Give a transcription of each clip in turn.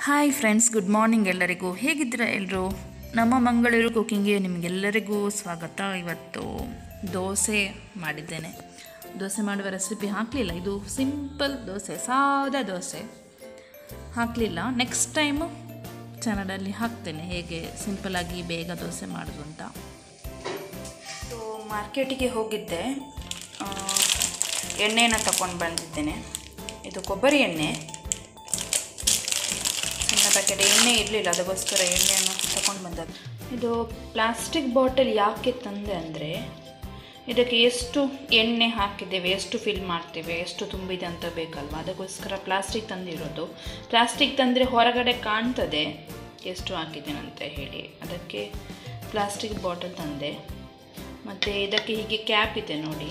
hi friends good morning ಎಲ್ಲರಿಗೂ ಹೇಗಿದ್ದೀರಾ ಎಲ್ಲರೂ ನಮ್ಮ ಮಂಗಳೂರು ಕುಕ್ಕಿಂಗ್ಗೆ ನಿಮಗೆಲ್ಲರಿಗೂ ಸ್ವಾಗತ ಇವತ್ತು ದೋಸೆ ಮಾಡಿದ್ದೇನೆ ದೋಸೆ ಮಾಡುವ ರೆಸಿಪಿ ಹಾಕಲಿಲ್ಲ ಇದು ಸಿಂಪಲ್ ದೋಸೆ ಸಾದಾ ದೋಸೆ ಹಾಕಲಿಲ್ಲ ನೆಕ್ಸ್ಟ್ ಟೈಮು ಚಾನಲಲ್ಲಿ ಹಾಕ್ತೇನೆ ಹೇಗೆ ಸಿಂಪಲಾಗಿ ಬೇಗ ದೋಸೆ ಮಾಡೋದು ಅಂತ ಸೊ ಮಾರ್ಕೆಟಿಗೆ ಹೋಗಿದ್ದೆ ಆ, ಎಣ್ಣೆನ ತಗೊಂಡು ಬಂದಿದ್ದೇನೆ ಇದು ಕೊಬ್ಬರಿ ಎಣ್ಣೆ ಸಣ್ಣ ಪ್ಯಾಕೆಟ್ ಎಣ್ಣೆ ಇರಲಿಲ್ಲ ಅದಕ್ಕೋಸ್ಕರ ಎಣ್ಣೆಯನ್ನು ತಗೊಂಡು ಬಂದದ್ದು ಇದು ಪ್ಲಾಸ್ಟಿಕ್ ಬಾಟಲ್ ಯಾಕೆ ತಂದೆ ಅಂದರೆ ಇದಕ್ಕೆ ಎಷ್ಟು ಎಣ್ಣೆ ಹಾಕಿದ್ದೇವೆ ಎಷ್ಟು ಫಿಲ್ ಮಾಡ್ತೇವೆ ಎಷ್ಟು ತುಂಬಿದೆ ಅಂತ ಬೇಕಲ್ವ ಅದಕ್ಕೋಸ್ಕರ ಪ್ಲಾಸ್ಟಿಕ್ ತಂದಿರೋದು ಪ್ಲಾಸ್ಟಿಕ್ ತಂದರೆ ಹೊರಗಡೆ ಕಾಣ್ತದೆ ಎಷ್ಟು ಹಾಕಿದ್ದೇನೆ ಅಂತ ಹೇಳಿ ಅದಕ್ಕೆ ಪ್ಲಾಸ್ಟಿಕ್ ಬಾಟಲ್ ತಂದೆ ಮತ್ತು ಇದಕ್ಕೆ ಹೀಗೆ ಕ್ಯಾಪ್ ಇದೆ ನೋಡಿ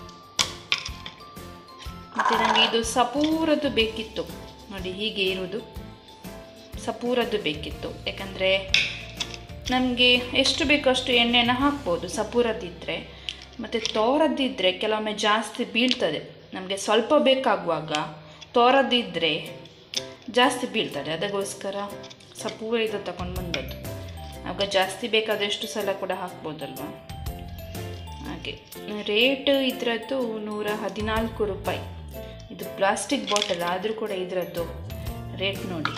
ಮತ್ತು ನನಗೆ ಇದು ಸಪೂರದ್ದು ಬೇಕಿತ್ತು ನೋಡಿ ಹೀಗೆ ಇರೋದು ಸಪೂರದ್ದು ಬೇಕಿತ್ತು ಯಾಕಂದರೆ ನಮಗೆ ಎಷ್ಟು ಬೇಕೋ ಅಷ್ಟು ಎಣ್ಣೆನ ಹಾಕ್ಬೋದು ಸಪೂರದ್ದಿದ್ದರೆ ಮತ್ತು ತೋರದ್ದಿದ್ದರೆ ಕೆಲವೊಮ್ಮೆ ಜಾಸ್ತಿ ಬೀಳ್ತದೆ ನಮಗೆ ಸ್ವಲ್ಪ ಬೇಕಾಗುವಾಗ ತೋರದ್ದಿದ್ದರೆ ಜಾಸ್ತಿ ಬೀಳ್ತದೆ ಅದಕ್ಕೋಸ್ಕರ ಸಪೂರ ಇದು ತಗೊಂಡು ಬಂದದ್ದು ಆಗ ಜಾಸ್ತಿ ಬೇಕಾದಷ್ಟು ಸಲ ಕೂಡ ಹಾಕ್ಬೋದಲ್ವ ಹಾಗೆ ರೇಟ್ ಇದರದ್ದು ನೂರ ಹದಿನಾಲ್ಕು ರೂಪಾಯಿ ಇದು ಪ್ಲಾಸ್ಟಿಕ್ ಬಾಟಲ್ ಆದರೂ ಕೂಡ ಇದರದ್ದು ರೇಟ್ ನೋಡಿ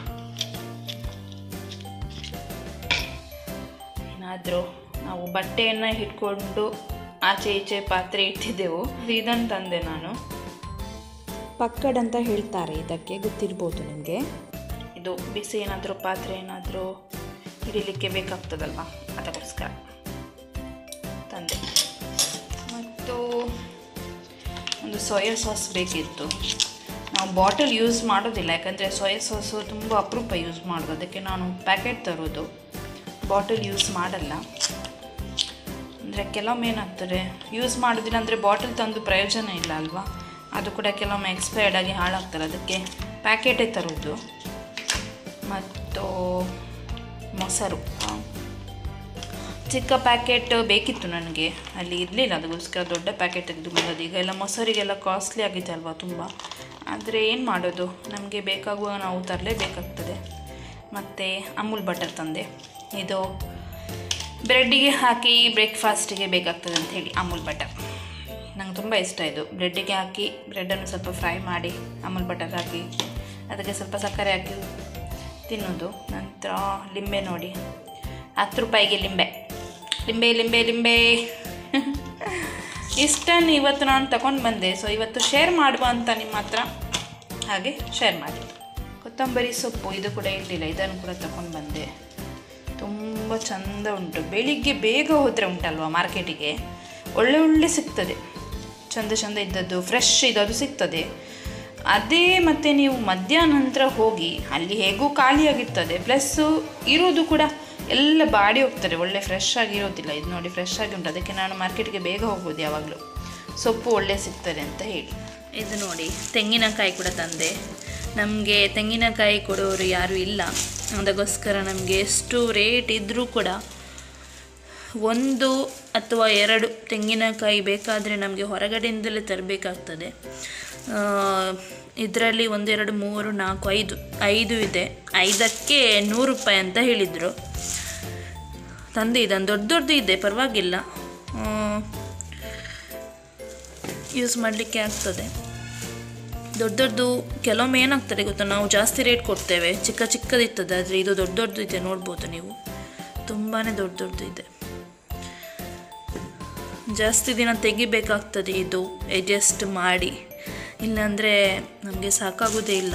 ಏನಾದರೂ ನಾವು ಬಟ್ಟೆಯನ್ನು ಇಟ್ಕೊಂಡು ಆಚೆ ಈಚೆ ಪಾತ್ರೆ ಇಟ್ಟಿದ್ದೆವು ಇದನ್ನು ತಂದೆ ನಾನು ಪಕ್ಕಡ್ ಅಂತ ಹೇಳ್ತಾರೆ ಇದಕ್ಕೆ ಗೊತ್ತಿರ್ಬೋದು ನಿಮಗೆ ಇದು ಬಿಸಿ ಏನಾದರೂ ಪಾತ್ರೆ ಏನಾದರೂ ಹಿಡಿಲಿಕ್ಕೆ ಬೇಕಾಗ್ತದಲ್ವ ಅದಕ್ಕೋಸ್ಕರ ತಂದೆ ಮತ್ತು ಒಂದು ಸೋಯಾ ಸಾಸ್ ಬೇಕಿತ್ತು ನಾವು ಬಾಟಲ್ ಯೂಸ್ ಮಾಡೋದಿಲ್ಲ ಯಾಕಂದರೆ ಸೋಯಾ ಸಾಸು ತುಂಬ ಅಪರೂಪ ಯೂಸ್ ಮಾಡೋದು ಅದಕ್ಕೆ ನಾನು ಪ್ಯಾಕೆಟ್ ತರೋದು ಬಾಟಲ್ ಯೂಸ್ ಮಾಡಲ್ಲ ಅಂದರೆ ಕೆಲವೊಮ್ಮೆ ಏನಾಗ್ತದೆ ಯೂಸ್ ಮಾಡೋದಿಲ್ಲ ಅಂದರೆ ಬಾಟಲ್ ತಂದು ಪ್ರಯೋಜನ ಇಲ್ಲ ಅಲ್ವಾ ಅದು ಕೂಡ ಕೆಲವೊಮ್ಮೆ ಎಕ್ಸ್ಪೈರ್ಡ್ ಆಗಿ ಹಾಳಾಗ್ತದೆ ಅದಕ್ಕೆ ಪ್ಯಾಕೆಟೇ ತರೋದು ಮತ್ತು ಮೊಸರು ಆ, ಚಿಕ್ಕ ಪ್ಯಾಕೆಟ್ ಬೇಕಿತ್ತು ನನಗೆ ಅಲ್ಲಿ ಇರಲಿಲ್ಲ ಅದಕ್ಕೋಸ್ಕರ ದೊಡ್ಡ ಪ್ಯಾಕೆಟ್ ತೆಗೆದು ಬಂದದ್ದು ಈಗ ಎಲ್ಲ ಮೊಸರಿಗೆಲ್ಲ ಕಾಸ್ಟ್ಲಿ ಆಗಿದೆ ಅಲ್ವಾ ತುಂಬ ಆದರೆ ಏನು ಮಾಡೋದು ನಮಗೆ ಬೇಕಾಗುವಾಗ ನಾವು ತರಲೇಬೇಕಾಗ್ತದೆ ಮತ್ತು ಅಮೂಲ್ ಬಟರ್ ತಂದೆ ಇದು ಬ್ರೆಡ್ಡಿಗೆ ಹಾಕಿ ಬ್ರೇಕ್ಫಾಸ್ಟಿಗೆ ಬೇಕಾಗ್ತದೆ ಅಂತ ಹೇಳಿ ಅಮೂಲ್ ಬಟರ್ ನಂಗೆ ತುಂಬ ಇಷ್ಟ ಇದು ಬ್ರೆಡ್ಡಿಗೆ ಹಾಕಿ ಬ್ರೆಡ್ಡನ್ನು ಸ್ವಲ್ಪ ಫ್ರೈ ಮಾಡಿ ಅಮೂಲ್ ಬಟರ್ ಹಾಕಿ ಅದಕ್ಕೆ ಸ್ವಲ್ಪ ಸಕ್ಕರೆ ಹಾಕಿ ತಿನ್ನೋದು ನಂತರ ಲಿಂಬೆ ನೋಡಿ ಹತ್ತು ರೂಪಾಯಿಗೆ ಲಿಂಬೆ ಲಿಂಬೆ ಲಿಂಬೆ ಲಿಂಬೆ ಇಷ್ಟನ್ನು ಇವತ್ತು ನಾನು ತಗೊಂಡು ಬಂದೆ ಸೊ ಇವತ್ತು ಶೇರ್ ಮಾಡುವ ಅಂತ ನಿಮ್ಮ ಹತ್ರ ಹಾಗೆ ಶೇರ್ ಮಾಡಿ ಕೊತ್ತಂಬರಿ ಸೊಪ್ಪು ಇದು ಕೂಡ ಇರಲಿಲ್ಲ ಇದನ್ನು ಕೂಡ ತಗೊಂಡು ಬಂದೆ ತುಂಬ ಚಂದ ಉಂಟು ಬೆಳಿಗ್ಗೆ ಬೇಗ ಹೋದರೆ ಉಂಟಲ್ವ ಮಾರ್ಕೆಟಿಗೆ ಒಳ್ಳೆ ಒಳ್ಳೆ ಸಿಗ್ತದೆ ಚಂದ ಚಂದ ಇದ್ದದ್ದು ಫ್ರೆಶ್ ಇದ್ದದ್ದು ಸಿಗ್ತದೆ ಅದೇ ಮತ್ತು ನೀವು ಮಧ್ಯಾಹ್ನ ನಂತರ ಹೋಗಿ ಅಲ್ಲಿ ಹೇಗೂ ಖಾಲಿಯಾಗಿರ್ತದೆ ಪ್ಲಸ್ಸು ಇರೋದು ಕೂಡ ಎಲ್ಲ ಬಾಡಿ ಹೋಗ್ತದೆ ಒಳ್ಳೆ ಫ್ರೆಶ್ ಆಗಿರೋದಿಲ್ಲ ಇದು ನೋಡಿ ಫ್ರೆಶ್ ಆಗಿ ಉಂಟು ಅದಕ್ಕೆ ನಾನು ಮಾರ್ಕೆಟ್ಗೆ ಬೇಗ ಹೋಗ್ಬೋದು ಯಾವಾಗಲೂ ಸೊಪ್ಪು ಒಳ್ಳೆ ಸಿಗ್ತದೆ ಅಂತ ಹೇಳಿ ಇದು ನೋಡಿ ತೆಂಗಿನಕಾಯಿ ಕೂಡ ತಂದೆ ನಮಗೆ ತೆಂಗಿನಕಾಯಿ ಕೊಡೋರು ಯಾರೂ ಇಲ್ಲ ಅದಕ್ಕೋಸ್ಕರ ನಮಗೆ ಎಷ್ಟು ರೇಟ್ ಇದ್ದರೂ ಕೂಡ ಒಂದು ಅಥವಾ ಎರಡು ತೆಂಗಿನಕಾಯಿ ಬೇಕಾದರೆ ನಮಗೆ ಹೊರಗಡೆಯಿಂದಲೇ ತರಬೇಕಾಗ್ತದೆ ಇದರಲ್ಲಿ ಒಂದೆರಡು ಮೂರು ನಾಲ್ಕು ಐದು ಐದು ಇದೆ ಐದಕ್ಕೆ ನೂರು ರೂಪಾಯಿ ಅಂತ ಹೇಳಿದರು ತಂದೆ ಇದನ್ನು ದೊಡ್ಡ ದೊಡ್ಡದು ಇದೆ ಪರವಾಗಿಲ್ಲ ಯೂಸ್ ಮಾಡಲಿಕ್ಕೆ ಆಗ್ತದೆ ದೊಡ್ಡ ದೊಡ್ಡದು ಕೆಲವೊಮ್ಮೆ ಏನಾಗ್ತದೆ ಗೊತ್ತಾ ನಾವು ಜಾಸ್ತಿ ರೇಟ್ ಕೊಡ್ತೇವೆ ಚಿಕ್ಕ ಚಿಕ್ಕದಿರ್ತದೆ ಆದರೆ ಇದು ದೊಡ್ಡ ದೊಡ್ಡದು ಇದೆ ನೋಡ್ಬೋದು ನೀವು ತುಂಬಾ ದೊಡ್ಡ ದೊಡ್ಡದು ಇದೆ ಜಾಸ್ತಿ ದಿನ ತೆಗಿಬೇಕಾಗ್ತದೆ ಇದು ಅಡ್ಜಸ್ಟ್ ಮಾಡಿ ಇಲ್ಲಾಂದರೆ ನಮಗೆ ಸಾಕಾಗೋದೇ ಇಲ್ಲ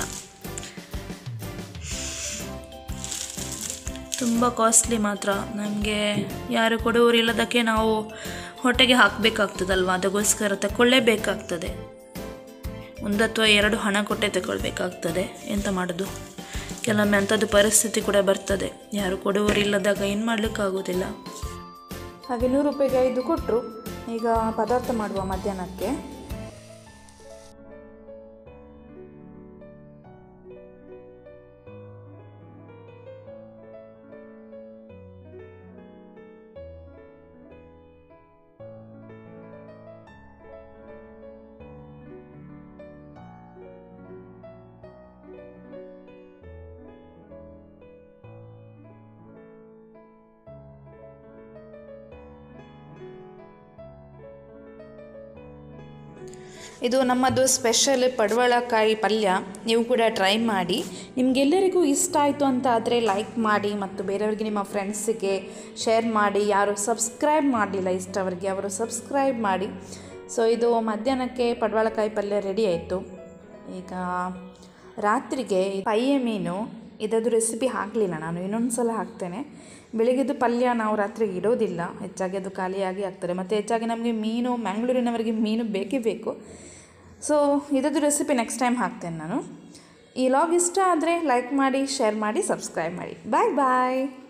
ತುಂಬ ಕಾಸ್ಟ್ಲಿ ಮಾತ್ರ ನಮಗೆ ಯಾರು ಕೊಡುವರಿಲ್ಲದಕ್ಕೆ ನಾವು ಹೊಟ್ಟೆಗೆ ಹಾಕಬೇಕಾಗ್ತದಲ್ವ ಅದಕ್ಕೋಸ್ಕರ ತಗೊಳ್ಳೇಬೇಕಾಗ್ತದೆ ಒಂದು ಅಥವಾ ಎರಡು ಹಣ ಕೊಟ್ಟೆ ತಗೊಳ್ಬೇಕಾಗ್ತದೆ ಎಂತ ಮಾಡೋದು ಕೆಲವೊಮ್ಮೆ ಅಂಥದ್ದು ಪರಿಸ್ಥಿತಿ ಕೂಡ ಬರ್ತದೆ ಯಾರು ಕೊಡುವರಿಲ್ಲದಾಗ ಏನು ಮಾಡಲಿಕ್ಕಾಗೋದಿಲ್ಲ ಹಾಗೆ ನೂರು ರೂಪಾಯಿಗೆ ಐದು ಕೊಟ್ಟರು ಈಗ ಪದಾರ್ಥ ಮಾಡುವ ಮಧ್ಯಾಹ್ನಕ್ಕೆ ಇದು ನಮ್ಮದು ಸ್ಪೆಷಲ್ ಪಡವಳಕಾಯಿ ಪಲ್ಯ ನೀವು ಕೂಡ ಟ್ರೈ ಮಾಡಿ ನಿಮಗೆಲ್ಲರಿಗೂ ಇಷ್ಟ ಆಯಿತು ಅಂತ ಆದರೆ ಲೈಕ್ ಮಾಡಿ ಮತ್ತು ಬೇರೆಯವರಿಗೆ ನಿಮ್ಮ ಫ್ರೆಂಡ್ಸಿಗೆ ಶೇರ್ ಮಾಡಿ ಯಾರು ಸಬ್ಸ್ಕ್ರೈಬ್ ಮಾಡಲಿಲ್ಲ ಇಷ್ಟವರಿಗೆ ಅವರು ಸಬ್ಸ್ಕ್ರೈಬ್ ಮಾಡಿ ಸೊ ಇದು ಮಧ್ಯಾಹ್ನಕ್ಕೆ ಪಡವಳಕಾಯಿ ಪಲ್ಯ ರೆಡಿ ಆಯಿತು ಈಗ ರಾತ್ರಿಗೆ ಪಯ್ಯ ಮೀನು ಇದರದ್ದು ರೆಸಿಪಿ ಹಾಕಲಿಲ್ಲ ನಾನು ಇನ್ನೊಂದು ಸಲ ಹಾಕ್ತೇನೆ ಬೆಳಿಗ್ಗೆದು ಪಲ್ಯ ನಾವು ರಾತ್ರಿಗೆ ಇಡೋದಿಲ್ಲ ಹೆಚ್ಚಾಗಿ ಅದು ಖಾಲಿಯಾಗಿ ಆಗ್ತದೆ ಮತ್ತು ಹೆಚ್ಚಾಗಿ ನಮಗೆ ಮೀನು ಮ್ಯಾಂಗ್ಳೂರಿನವರಿಗೆ ಮೀನು ಬೇಕೇ ಬೇಕು ಸೊ ಇದರದ್ದು ರೆಸಿಪಿ ನೆಕ್ಸ್ಟ್ ಟೈಮ್ ಹಾಕ್ತೇನೆ ನಾನು ಈ ಲಾಗ್ ಇಷ್ಟ ಆದರೆ ಲೈಕ್ ಮಾಡಿ ಶೇರ್ ಮಾಡಿ ಸಬ್ಸ್ಕ್ರೈಬ್ ಮಾಡಿ ಬಾಯ್ ಬಾಯ್